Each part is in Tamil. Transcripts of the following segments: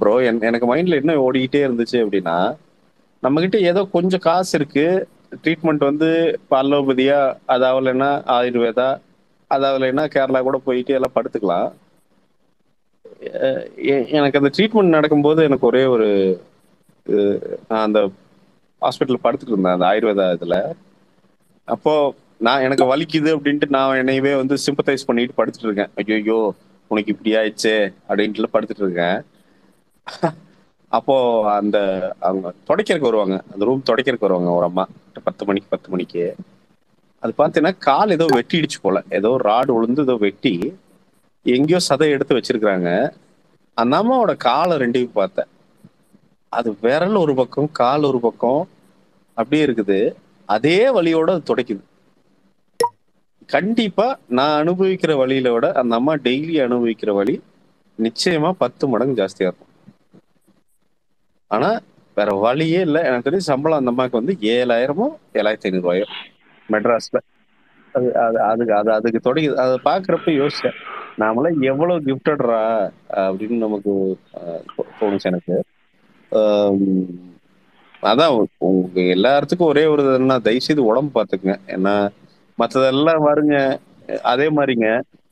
ப்ரோ எனக்கு மைண்ட்ல என்ன ஓடிக்கிட்டே இருந்துச்சு அப்படின்னா நம்ம கிட்ட ஏதோ கொஞ்சம் காசு இருக்கு ட்ரீட்மெண்ட் வந்து இப்போ அலோபதியா அதாவதுன்னா ஆயுர்வேதா அதாவதுன்னா கேரளா கூட போயிட்டு எல்லாம் படுத்துக்கலாம் அஹ் எ- எனக்கு அந்த ட்ரீட்மெண்ட் நடக்கும்போது எனக்கு ஒரே ஒரு அஹ், நான் அந்த ஹாஸ்பிட்டல் படுத்துட்டு இருந்தேன் அந்த ஆயுர்வேதா இதுல அப்போ நான் எனக்கு வலிக்குது அப்படின்ட்டு நான் என்னையவே வந்து சிம்பத்தைஸ் பண்ணிட்டு படுத்துட்டு இருக்கேன் ஐயோ உனக்கு இப்படி ஆயிடுச்சே அப்படின்ட்டு படுத்துட்டு இருக்கேன் அப்போ அந்த அவங்க துடைக்கிறதுக்கு வருவாங்க அந்த ரூம் துடைக்கிறதுக்கு வருவாங்க ஒரு அம்மா பத்து மணிக்கு பத்து மணிக்கு அது பார்த்தீங்கன்னா கால் ஏதோ வெட்டிடுச்சு போல ஏதோ ராடு விழுந்து ஏதோ வெட்டி எங்கேயோ சதை எடுத்து வச்சிருக்கிறாங்க அந்த அம்மாவோட காலை ரெண்டையும் பார்த்தேன் அது விரல் ஒரு பக்கம் கால் ஒரு பக்கம் அப்படியே இருக்குது அதே வலியோட அது துடைக்குது கண்டிப்பா நான் அனுபவிக்கிற வழியில விட அந்த அம்மா டெய்லி அனுபவிக்கிற வழி நிச்சயமா பத்து மடங்கு ஜாஸ்தியா இருக்கும் ஆனா வேற வழியே இல்லை எனக்கு தெரிஞ்ச சம்பளம் அந்த அம்மாவுக்கு வந்து ஏழாயிரமோ ஏழாயிரத்தி ஐநூறு ரூபாயோ மெட்ராஸ்ல அது அது அதுக்கு அது அதுக்கு தொடங்கி அதை பாக்குறப்ப யோசிச்சேன் நாமெல்லாம் எவ்வளவு கிஃப்டட்ரா அப்படின்னு நமக்கு அஹ், தோ- தோணுச்சு எனக்கு ஆம், அதான் உ- உங்க எல்லாத்துக்கும் ஒரே ஒரு என்ன தயவு செய்து உடம்பு பாத்துக்குங்க ஏன்னா மத்ததெல்லாம் வருங்க அதே மாதிரிங்க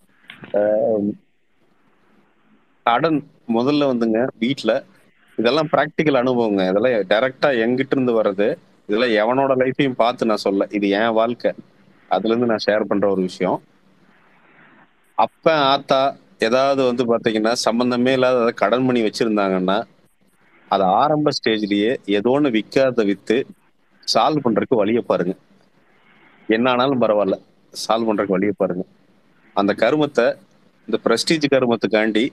கடன் முதல்ல வந்துங்க வீட்ல இதெல்லாம் பிராக்டிக்கல் அனுபவங்க இதெல்லாம் டைரக்டா எங்கிட்ட இருந்து வர்றது இதெல்லாம் எவனோட லைஃபையும் பார்த்து நான் சொல்ல இது என் வாழ்க்கை அதுல இருந்து நான் ஷேர் பண்ற ஒரு விஷயம் அப்ப ஆத்தா ஏதாவது வந்து பாத்தீங்கன்னா சம்பந்தமே இல்லாத ஏதாவது கடன் பண்ணி வச்சிருந்தாங்கன்னா அது ஆரம்ப ஸ்டேஜ்லயே ஏதோ ஒண்ணு விற்காத வித்து சால்வ் பண்றதுக்கு வழியை பாருங்க என்ன ஆனாலும் பரவாயில்ல சால்வ் பண்றதுக்கு வழியை பாருங்க அந்த கருமத்தை இந்த பிரஸ்டீஜ் கருமத்துக்காண்டி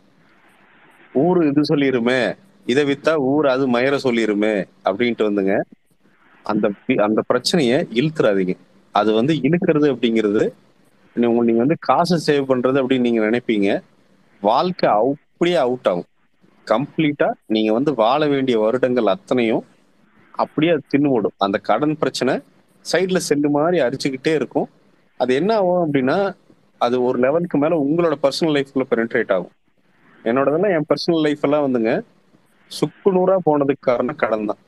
ஊரு இது சொல்லிருமே இதை வித்தா ஊர் அது மயிர சொல்லிருமே அப்படின்ட்டு வந்துங்க அந்த பி- அந்த பிரச்சனைய இழுத்துறாதீங்க அது வந்து இழுக்கிறது அப்படிங்கிறது நீ- உங்க- நீங்க வந்து காசு சேவ் பண்றது அப்படின்னு நீங்க நினைப்பீங்க வாழ்க்கை அப்படியே அவுட் ஆகும் கம்ப்ளீட்டா நீங்க வந்து வாழ வேண்டிய வருடங்கள் அத்தனையும் அப்படியே அது தின்னு போடும் அந்த கடன் பிரச்சனை சைடுல செல்லு மாதிரி அரிச்சுக்கிட்டே இருக்கும் அது என்ன ஆகும் அப்படின்னா அது ஒரு லெவலுக்கு மேல உங்களோட பர்சனல் லைஃப்குள்ள பெனிட்ரேட் ஆகும் என்னோடதெல்லாம் என் பர்சனல் லைஃப் எல்லாம் வந்துங்க சுக்கு நூறா போனதுக்கு காரணம் கடன் தான்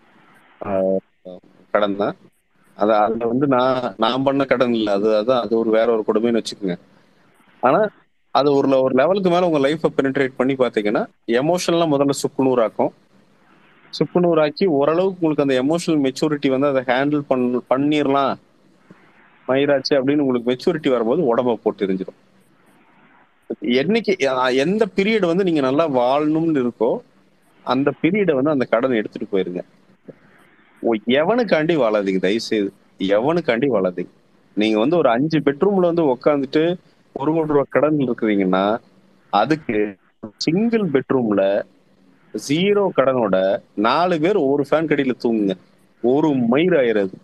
ஆஹ் கடன் தான் அது அதுல வந்து நான் நான் பண்ண கடன் இல்லை அது அதான் அது ஒரு வேற ஒரு கொடுமைன்னு வச்சுக்கோங்க ஆனா அது ஒரு le- ஒரு லெவலுக்கு மேல உங்க லைஃப்பை பெனிட்ரேட் பண்ணி பாத்தீங்கன்னா எமோஷனல்லாம் முதல்ல சுக்கு நூறாக்கும் சுக்கு நூறாக்கி ஓரளவுக்கு உங்களுக்கு அந்த எமோஷனல் மெச்சூரிட்டி வந்து அதை ஹேண்டில் பண் பண்ணிடலாம் மயிராச்சு அப்படின்னு உங்களுக்கு மெச்சூரிட்டி வரும்போது உடம்ப போட்டு எரிஞ்சிடும் என்னைக்கு அஹ் எந்த பீரியட் வந்து நீங்க நல்லா வாழணும்னு இருக்கோ அந்த பீரியடை வந்து அந்த கடனை எடுத்துட்டு போயிருங்க ஓ, எவனுக்காண்டி வாழாதீங்க தயவு செய்து எவனுக்காண்டி வாழாதீங்க நீங்க வந்து ஒரு அஞ்சு பெட்ரூம்ல வந்து உட்காந்துட்டு ஒரு கோடி ரூபாய் கடன் இருக்கிறீங்கன்னா அதுக்கு சிங்கிள் பெட்ரூம்ல ஜீரோ கடனோட நாலு பேர் ஒரு ஃபேன் கடியில தூங்குங்க ஒரு மயிர் ஆயிராது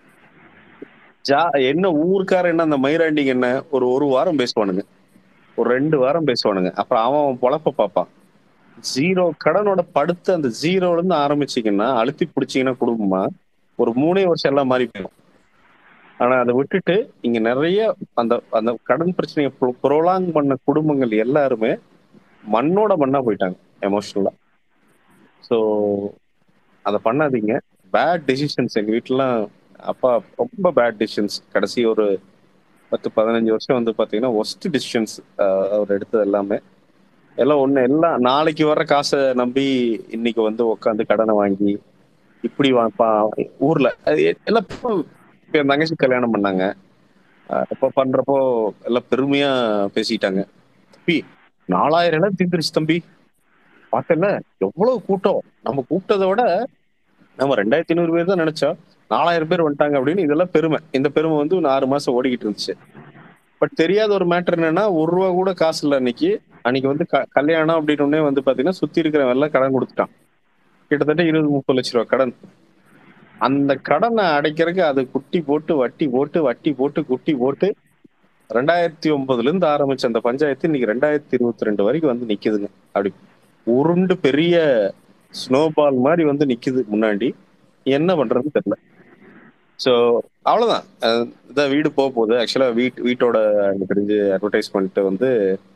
ஜா என்ன ஊருக்கார என்ன அந்த மயிராண்டிங்க என்ன ஒரு ஒரு வாரம் பேசுவானுங்க ஒரு ரெண்டு வாரம் பேசுவானுங்க அப்புறம் அவன் அவன் பொழப்ப பார்ப்பான் ஜீரோ கடனோட படுத்து அந்த ஜீரோல இருந்து ஆரம்பிச்சீங்கன்னா அழுத்தி பிடிச்சீங்கன்னா குடும்பமா ஒரு மூணே வருஷம் எல்லாம் மாறி போயிடும் ஆனா அதை விட்டுட்டு இங்க நிறைய அந்த அந்த கடன் பிரச்சனையை ப்ரோலாங் பண்ண குடும்பங்கள் எல்லாருமே மண்ணோட மண்ணா போயிட்டாங்க எமோஷனலா ஸோ அதை பண்ணாதீங்க பேட் டெசிஷன்ஸ் எங்க வீட்டுலாம் அப்பா ரொம்ப பேட் டெசிஷன்ஸ் கடைசி ஒரு பத்து பதினஞ்சு வருஷம் வந்து பாத்தீங்கன்னா ஒஸ்ட் டிசிஷன்ஸ் அவர் எடுத்தது எல்லாமே எல்லாம் ஒண்ணு எல்லாம் நாளைக்கு வர்ற காசை நம்பி இன்னைக்கு வந்து உட்காந்து கடனை வாங்கி இப்படி வாப்பா ஊர்ல அது எ- எல்லாம் இப்போ இப்ப என் தங்கச்சி கல்யாணம் பண்ணாங்க அஹ் இப்ப பண்றப்போ எல்லாம் பெருமையா பேசிட்டாங்க தம்பி நாலாயிரம் இடம் தீர்ந்துருச்சு தம்பி பார்த்தல எவ்வளவு கூட்டம் நம்ம கூப்பிட்டதை விட நம்ம ரெண்டாயிரத்தி ஐநூறு பேர் தான் நினைச்சோம் நாலாயிரம் பேர் வந்துட்டாங்க அப்படின்னு இதெல்லாம் பெருமை இந்த பெருமை வந்து ஒரு ஆறு மாசம் ஓடிக்கிட்டு இருந்துச்சு பட் தெரியாத ஒரு மேட்டர் என்னன்னா ஒரு ரூபா கூட காசு இல்லை அன்னைக்கு அன்னைக்கு வந்து க- கல்யாணம் அப்படின்னு உடனே வந்து பாத்தீங்கன்னா சுத்தி இருக்கிறவன் எல்லாம் கடன் கொடுத்துட்டான் கிட்டத்தட்ட இருபது முப்பது லட்ச ரூபா கடன் அந்த கடனை அடைக்கிறதுக்கு அது குட்டி போட்டு வட்டி போட்டு வட்டி போட்டு குட்டி போட்டு ரெண்டாயிரத்தி ஒன்பதுல இருந்து ஆரம்பிச்ச அந்த பஞ்சாயத்து இன்னைக்கு ரெண்டாயிரத்தி இருபத்தி ரெண்டு வரைக்கும் வந்து நிக்குதுங்க அப்படி உருண்டு பெரிய ஸ்னோபால் மாதிரி வந்து நிக்குது முன்னாடி என்ன பண்றதுன்னு தெரியல ஸோ அவ்வளவுதான் அஹ் இதான் வீடு போக போகுது ஆக்சுவலா வீட் வீட்டோட எனக்கு தெரிஞ்சு அட்வர்டைஸ்மெண்ட் வந்து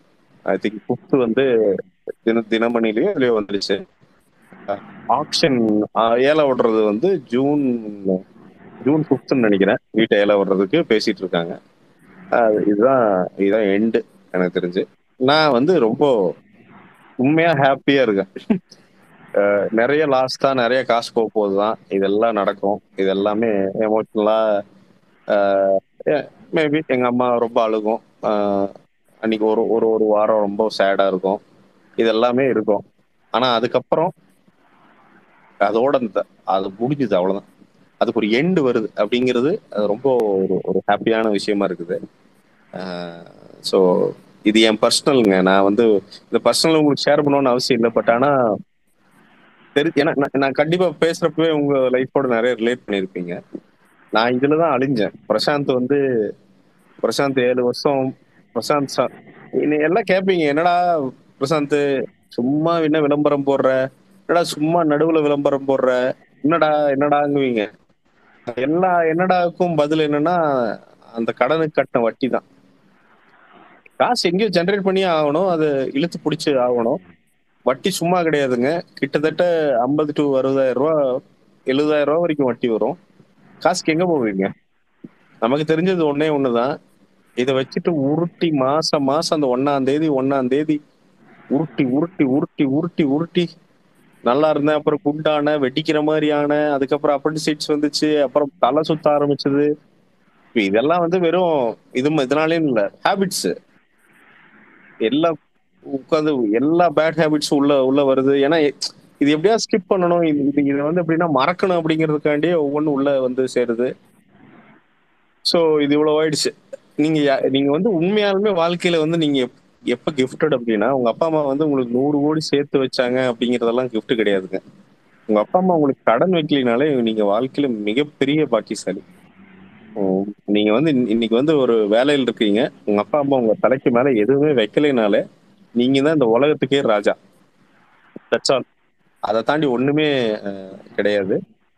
ஐ திங்க் ஃபிஃப்த் வந்து தின தினமணிலயோ இல்லையோ வந்துருச்சு ஆப்ஷன் ஏலம் விடுறது வந்து ஜூன் ஜூன் ஃபிஃப்த்னு நினைக்கிறேன் வீட்டை ஏலம் விடுறதுக்கு பேசிட்டு இருக்காங்க அது இதுதான் இதுதான் எண்டு எனக்கு தெரிஞ்சு நான் வந்து ரொம்ப உண்மையா ஹாப்பியா இருக்கேன் அஹ் நிறைய லாஸ் தான் நிறைய காசு போக போகுது தான் இதெல்லாம் நடக்கும் இது எல்லாமே எமோஷனலா மேபி எங்க அம்மா ரொம்ப அழுகும் அஹ் அன்னைக்கு ஒரு ஒரு ஒரு வாரம் ரொம்ப சேடா இருக்கும் இது எல்லாமே இருக்கும் ஆனா அதுக்கப்புறம் அதோட அந்த- அது முடிஞ்சுது அவ்வளவுதான் அதுக்கு ஒரு எண்டு வருது அப்படிங்கிறது அது ரொம்ப ஒரு ஒரு ஹாப்பியான விஷயமா இருக்குது ஸோ இது என் பர்சனலுங்க நான் வந்து இந்த பர்சனல் உங்களுக்கு ஷேர் பண்ணணும்னு அவசியம் இல்லை பட் ஆனா தெரி ஏன்னா நான் நான் கண்டிப்பா பேசுறப்பவே உங்க லைஃபோட நிறைய ரிலேட் பண்ணியிருப்பீங்க நான் இதுலதான் அழிஞ்சேன் பிரசாந்த் வந்து பிரசாந்த் ஏழு வருஷம் பிரசாந்த் சா- நீ எல்லாம் கேட்பீங்க என்னடா பிரசாந்த் சும்மா என்ன விளம்பரம் போடுற என்னடா சும்மா நடுவுல விளம்பரம் போடுற என்னடா என்னடாங்குவீங்க எல்லா என்னடாக்கும் பதில் என்னன்னா அந்த கடனுக்கு கட்டின வட்டி தான் காசு எங்கேயோ ஜெனரேட் பண்ணி ஆகணும் அது இழுத்து பிடிச்சி ஆகணும் வட்டி சும்மா கிடையாதுங்க கிட்டத்தட்ட ஐம்பது டு அறுபதாயிரம் ரூபா எழுபதாயிரம் ரூபா வரைக்கும் வட்டி வரும் காசுக்கு எங்க போவீங்க நமக்கு தெரிஞ்சது ஒண்ணே ஒண்ணுதான் இதை வச்சுட்டு உருட்டி மாசம் மாசம் அந்த ஒன்னாம் தேதி ஒன்னாம் தேதி உருட்டி உருட்டி உருட்டி உருட்டி உருட்டி நல்லா இருந்தேன் அப்புறம் குண்டான வெடிக்கிற மாதிரியான அதுக்கப்புறம் அப்பண்டிசைட்ஸ் வந்துச்சு அப்புறம் தலை சுத்த ஆரம்பிச்சது இப்ப இதெல்லாம் வந்து வெறும் இது இதனாலேயும் இல்ல ஹேபிட்ஸ் எல்லாம் உட்காந்து எல்லா பேட் ஹேபிட்ஸும் உள்ள உள்ள வருது ஏன்னா இது எப்படியா ஸ்கிப் பண்ணணும் இது இது- இதை வந்து எப்படின்னா மறக்கணும் அப்படிங்கிறதுக்காண்டியே ஒவ்வொன்றும் உள்ள வந்து சேருது ஸோ இது இவ்வளவு ஆயிடுச்சு நீங்க யா- நீங்க வந்து உண்மையாலுமே வாழ்க்கையில வந்து நீங்க எப்- எப்ப கிஃப்டட் அப்படின்னா உங்க அப்பா அம்மா வந்து உங்களுக்கு நூறு கோடி சேர்த்து வச்சாங்க அப்படிங்கறதெல்லாம் gift கிடையாதுங்க உங்க அப்பா அம்மா உங்களுக்கு கடன் வைக்கலினாலே நீங்க வாழ்க்கையில மிகப்பெரிய பாக்கியசாலி உம், நீங்க வந்து இன்ன- இன்னைக்கு வந்து ஒரு வேலையில் இருக்கீங்க உங்க அப்பா அம்மா உங்க தலைக்கு மேல எதுவுமே வைக்கலைனாலே நீங்க தான் இந்த உலகத்துக்கே ராஜா தட்ஸ் ஆல் அதை தாண்டி ஒண்ணுமே அஹ், கிடையாது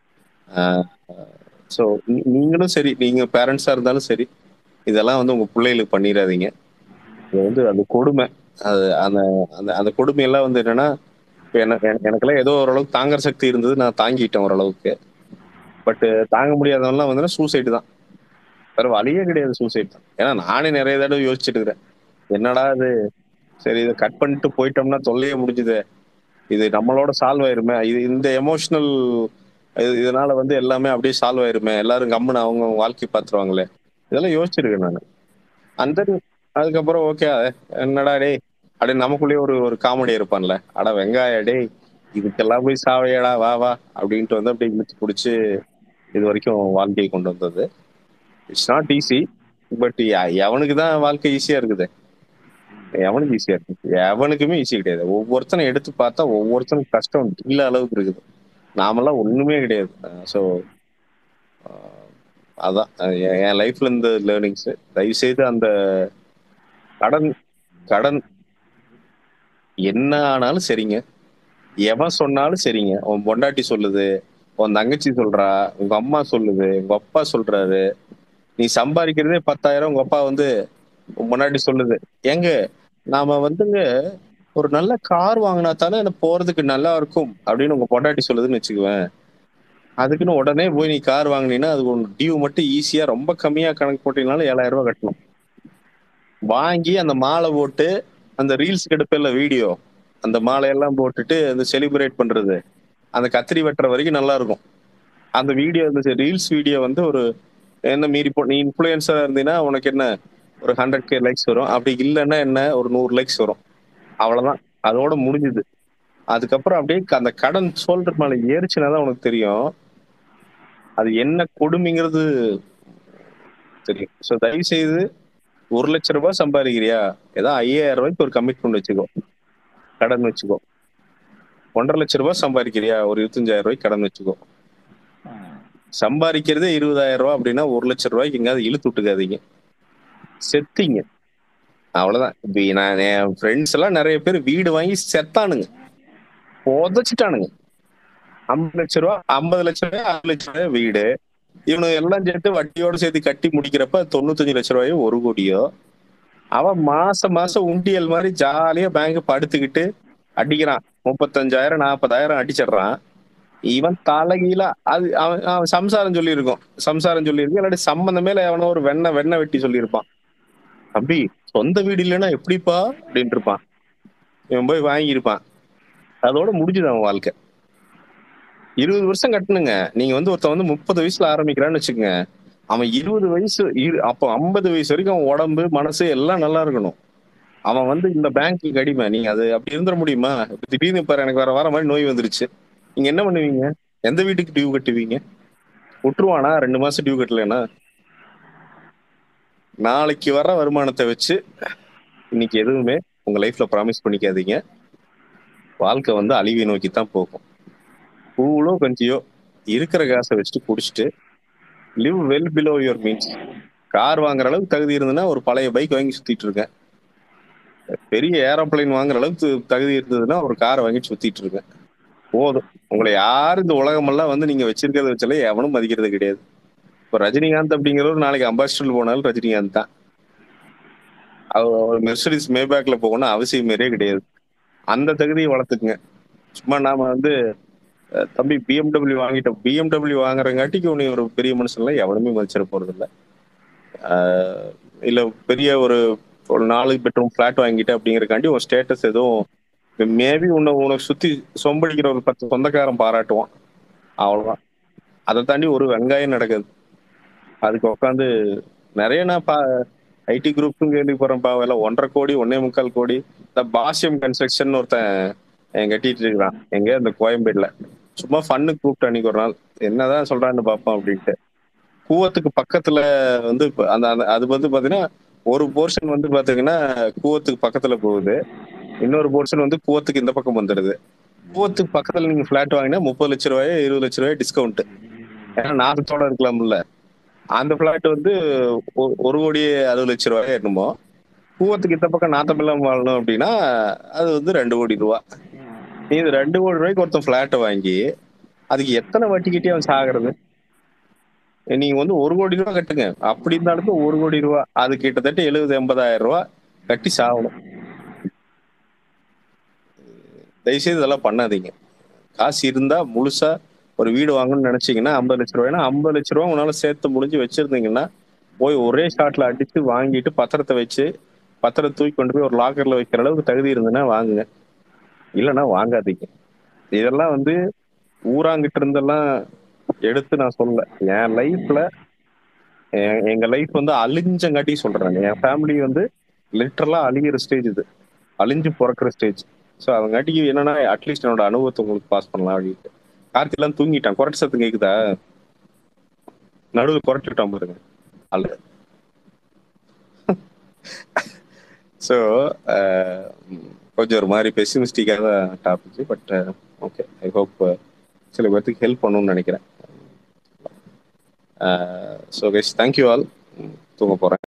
ஸோ நீங்களும் சரி நீங்க பேரண்ட்ஸா இருந்தாலும் சரி இதெல்லாம் வந்து உங்க பிள்ளைகளுக்கு பண்ணிடாதீங்க இது வந்து அது கொடுமை அது அந்த அந்த அந்த கொடுமையெல்லாம் வந்து என்னன்னா இப்ப எனக்கு எனக்கெல்லாம் ஏதோ ஓரளவுக்கு தாங்குற சக்தி இருந்தது நான் தாங்கிட்டேன் ஓரளவுக்கு பட் தாங்க முடியாதவன்லாம் வந்து சூசைடு தான் வேற வழியே கிடையாது சூசைட் தான் ஏன்னா நானே நிறைய தடவை யோசிச்சுட்டு இருக்கிறேன் என்னடா இது சரி இதை கட் பண்ணிட்டு போயிட்டோம்னா தொல்லையே முடிஞ்சுது இது நம்மளோட சால்வ் ஆயிருமே இது இந்த எமோஷனல் இதனால வந்து எல்லாமே அப்படியே சால்வ் ஆயிருமே எல்லாரும் கம்முன்னு அவங்க அவங்க வாழ்க்கை பார்த்துருவாங்களே இதெல்லாம் யோசிச்சிருக்கேன் நான் அந்த அதுக்கப்புறம் ஓகே என்னடா டேய் அப்படியே நமக்குள்ளேயே ஒரு ஒரு காமெடி இருப்பான்ல அட வெங்காய டேய் இதுக்கெல்லாம் போய் சாவையடா வா வா அப்படின்ட்டு வந்து அப்படியே இழுத்து பிடிச்சி இது வரைக்கும் வாழ்க்கையை கொண்டு வந்தது இட்ஸ் நாட் ஈஸி பட் எவனுக்கு தான் வாழ்க்கை ஈஸியா இருக்குது எவனுக்கு ஈஸியா இருக்கு எவனுக்குமே ஈஸி கிடையாது ஒவ்வொருத்தனை எடுத்து பார்த்தா ஒவ்வொருத்தனுக்கும் கஷ்டம் இல்ல அளவுக்கு இருக்குது நாமெல்லாம் ஒண்ணுமே கிடையாது ஸோ அதான் அஹ் என் என் லைஃப்ல இந்த லேர்னிங்ஸ் தயவு செய்து அந்த கடன் கடன் என்ன ஆனாலும் சரிங்க எவன் சொன்னாலும் சரிங்க உன் பொண்டாட்டி சொல்லுது உன் தங்கச்சி சொல்றா உங்க அம்மா சொல்லுது உங்க அப்பா சொல்றாரு நீ சம்பாதிக்கிறதே பத்தாயிரம் உங்க அப்பா வந்து உன் முன்னாடி சொல்லுது ஏங்க நாம வந்துங்க ஒரு நல்ல கார் வாங்கினா தானே எனக்கு போறதுக்கு நல்லா இருக்கும் அப்படின்னு உங்க பொண்டாட்டி சொல்லுதுன்னு வச்சுக்குவேன் அதுக்குன்னு உடனே போய் நீ கார் வாங்கினீங்கன்னா அது ஒரு டியூ மட்டும் ஈஸியா ரொம்ப கம்மியா கணக்கு போட்டீங்கனாலும் ஏழாயிரம் ரூபாய் கட்டணும் வாங்கி அந்த மாலை போட்டு அந்த ரீல்ஸ் கெடுப்பில்ல வீடியோ அந்த மாலையெல்லாம் போட்டுட்டு அந்த செலிப்ரேட் பண்றது அந்த கத்திரி வெட்டுற வரைக்கும் நல்லா இருக்கும் அந்த வீடியோ அந்த ரீல்ஸ் வீடியோ வந்து ஒரு என்ன மீறி போ நீ இன்ஃபுளுசரா இருந்தீங்கன்னா உனக்கு என்ன ஒரு ஹண்ட்ரட் கே லைக்ஸ் வரும் அப்படி இல்லைன்னா என்ன ஒரு நூறு லைக்ஸ் வரும் அவ்வளவுதான் அதோட முடிஞ்சுது அதுக்கப்புறம் அப்படியே அந்த கடன் சோல்டர் மேல ஏறிச்சுன்னா தான் உனக்கு தெரியும் அது என்ன கொடுமைங்கிறது தெரியும் ஸோ தயவு செய்து ஒரு லட்ச ரூபாய் சம்பாதிக்கிறியா ஏதோ ஐயாயிரம் ரூபாய்க்கு ஒரு கமிட்மெண்ட் வச்சுக்கோ கடன் வச்சுக்கோ ஒன்றரை லட்ச ரூபாய் சம்பாதிக்கிறியா ஒரு இருபத்தஞ்சாயிரம் ரூபாய்க்கு கடன் வச்சுக்கோ சம்பாதிக்கிறதே இருபதாயிரம் ரூபாய் அப்படின்னா ஒரு லட்ச ரூபாய்க்கு எங்கேயாவது இழுத்து விட்டுக்காதீங்க செத்தீங்க அவ்வளவுதான் இப்ப நான் என் ஃப்ரெண்ட்ஸ் எல்லாம் நிறைய பேர் வீடு வாங்கி செத்தானுங்க புதைச்சிட்டானுங்க ஐம்பது லட்ச ரூபா ஐம்பது லட்ச ரூபாய் அஞ்சு லட்ச ரூபாய் வீடு இவனு எல்லாம் சேர்த்து வட்டியோட சேர்த்து கட்டி முடிக்கிறப்ப தொண்ணூத்தஞ்சு லட்ச ரூபாயோ ஒரு கோடியோ அவன் மாசம் மாசம் உண்டியல் மாதிரி ஜாலியா பேங்க் படுத்துக்கிட்டு அடிக்கிறான் முப்பத்தஞ்சாயிரம் நாற்பதாயிரம் அடிச்சிடுறான் இவன் தலைகீழ அது அவன் அவன் சம்சாரம் சொல்லியிருக்கோம் சம்சாரம் சொல்லியிருக்கோம் இல்லாட்டி சம்பந்தமே இல்லை அவன ஒரு வெண்ணெய் வெண்ணெய் வெட்டி சொல்லியிருப்பான் தம்பி சொந்த வீடு இல்லைன்னா எப்படிப்பா அப்படின்ட்டு இருப்பான் இவன் போய் வாங்கியிருப்பான் அதோட முடிஞ்சுது அவன் வாழ்க்கை இருபது வருஷம் கட்டணுங்க நீங்க வந்து ஒருத்தன் வந்து முப்பது வயசுல ஆரம்பிக்கிறான்னு வச்சுக்கோங்க அவன் இருபது வயசு இரு- அப்போ ஐம்பது வயசு வரைக்கும் அவன் உடம்பு மனசு எல்லாம் நல்லா இருக்கணும் அவன் வந்து இந்த பேங்க்கு அடிமை நீங்க அது அப்படி இருந்துட முடியுமா இப்ப திடீர்னு இப்ப எனக்கு வர வர மாதிரி நோய் வந்துருச்சு நீங்க என்ன பண்ணுவீங்க எந்த வீட்டுக்கு டியூ கட்டுவீங்க விட்டுருவானா ரெண்டு மாசம் டியூ கட்டலைன்னா நாளைக்கு வர வருமானத்தை வச்சு இன்னைக்கு எதுவுமே உங்க லைஃப்ல ப்ராமிஸ் பண்ணிக்காதீங்க வாழ்க்கை வந்து அழிவை நோக்கி தான் போகும் கூலோ கொஞ்சியோ இருக்கிற காசை வச்சுட்டு குடிச்சிட்டு live well below your means car வாங்குற அளவுக்கு தகுதி இருந்ததுன்னா ஒரு பழைய பைக் வாங்கி சுத்திட்டு இருக்கேன் பெரிய ஏரோப்ளைன் வாங்குற அளவுக்கு தகுதி இருந்ததுன்னா ஒரு காரை வாங்கி சுத்திட்டு இருக்கேன் போதும் உங்களை யாரு இந்த உலகமெல்லாம் வந்து நீங்க வச்சிருக்கிறத வச்சாலே எவனும் மதிக்கிறது கிடையாது இப்போ ரஜினிகாந்த் அப்படிங்கிறவர் நாளைக்கு அம்பாசிடர் போனாலும் ரஜினிகாந்த் தான் அவர் மெர்சடிஸ் மேபேக்ல போகணும் அவசியம் மாரியே கிடையாது அந்த தகுதியை வளர்த்துக்குங்க சும்மா நாம வந்து அஹ், தம்பி பிஎம்டபிள்யூ வாங்கிட்டோம் பிஎம்டபிள்யூ வாங்குறங்காட்டிக்கு உன்னை ஒரு பெரிய மனுஷன்லாம் எவனுமே மதிச்சிட போறது இல்ல ஆஹ், இல்ல பெரிய ஒரு ஒரு நாலு பெட்ரூம் ஃபிளாட் வாங்கிட்டு அப்படிங்கறக்காண்டி உன் ஸ்டேட்டஸ் எதுவும் மேபி உன்னை உனக்கு சுத்தி சொம்படிக்கிற ஒரு பத்து சொந்தக்காரன் பாராட்டுவான் அவ்வளவுதான் அதை தாண்டி ஒரு வெங்காயம் நடக்குது அதுக்கு உட்காந்து நிறைய நான் பா ஐடி குரூப்பும் கேள்விப்படுறேன் பாவல ஒன்றரை கோடி ஒன்னே முக்கால் கோடி இந்த பாஷ்யம் கன்ஸ்ட்ரக்ஷன் ஒருத்தன் என் கட்டிட்டு இருக்கிறான் எங்க இந்த கோயம்பேடுல சும்மா ஃபன்னுக்கு கூப்பிட்டு அன்னைக்கு ஒரு நாள் என்னதான் சொல்றான்னு பார்ப்போம் அப்படின்ட்டு கூவத்துக்கு பக்கத்துல வந்து இப்ப அந்த அந்த- அது வந்து பாத்தீங்கன்னா ஒரு போர்ஷன் வந்து பாத்தீங்கன்னா கூவத்துக்கு பக்கத்துல போகுது இன்னொரு போர்ஷன் வந்து கூவத்துக்கு இந்த பக்கம் வந்துடுது கூவத்துக்கு பக்கத்துல நீங்க பிளாட் வாங்கினா முப்பது லட்ச ரூபாயோ இருபது லட்ச ரூபாய் டிஸ்கவுண்ட் ஏன்னா நாசத்தோட இருக்கலாம்ல அந்த பிளாட் வந்து ஒ- ஒரு கோடி அறுபது லட்ச ரூபாய் என்னமோ கூவத்துக்கு இந்த பக்கம் நாத்தமில்லாம வாழணும் அப்படின்னா அது வந்து ரெண்டு கோடி ரூபா நீ இது ரெண்டு கோடி ரூபாய்க்கு ஒருத்தன் பிளாட்டை வாங்கி அதுக்கு எத்தனை வட்டி கட்டி அவன் சாகுறது நீங்க வந்து ஒரு கோடி ரூபா கட்டுங்க அப்படி இருந்தாலும் ஒரு கோடி ரூபா அது கிட்டத்தட்ட எழுபது எண்பதாயிரம் ரூபா கட்டி சாகணும் தயவுசெய்து இதெல்லாம் பண்ணாதீங்க காசு இருந்தா முழுசா ஒரு வீடு வாங்கணும்னு நினைச்சீங்கன்னா ஐம்பது லட்ச ரூபாய்னா ஐம்பது லட்ச ரூபா உங்களால சேர்த்து முடிஞ்சு வச்சிருந்தீங்கன்னா போய் ஒரே ஷாட்ல அடிச்சு வாங்கிட்டு பத்திரத்தை வச்சு பத்திரத்தை தூக்கி கொண்டு போய் ஒரு லாக்கர்ல வைக்கிற அளவுக்கு தகுதி இருந்ததுன்னா வாங்குங்க இல்லைன்னா வாங்காதீங்க இதெல்லாம் வந்து ஊராங்கிட்ட இருந்தெல்லாம் எடுத்து நான் சொல்ல என் லைஃப்ல எங்க லைஃப் வந்து அழிஞ்சங்காட்டி சொல்றேன் என் ஃபேமிலி வந்து லிட்டரலா அழிகிற ஸ்டேஜ் இது அழிஞ்சு பிறக்கிற ஸ்டேஜ் ஸோ அதங்காட்டிக்கு என்னன்னா அட்லீஸ்ட் என்னோட அனுபவத்தை உங்களுக்கு பாஸ் பண்ணலாம் அப்படின்ட்டு கார்த்தி எல்லாம் தூங்கிட்டான் குரட்டு சத்தம் கேக்குதா நடுவில் குரட்டுட்டான் பாருங்க அல்ல ஸோ கொஞ்சம் ஒரு மாதிரி பெசிமிஸ்டிக்காக தான் topic but okay I hope சில பேர்த்துக்கு ஹெல்ப் பண்ணணும்னு நினைக்கிறேன் ஸோ கைஸ் தேங்க்யூ ஆல் தூங்க போகிறேன்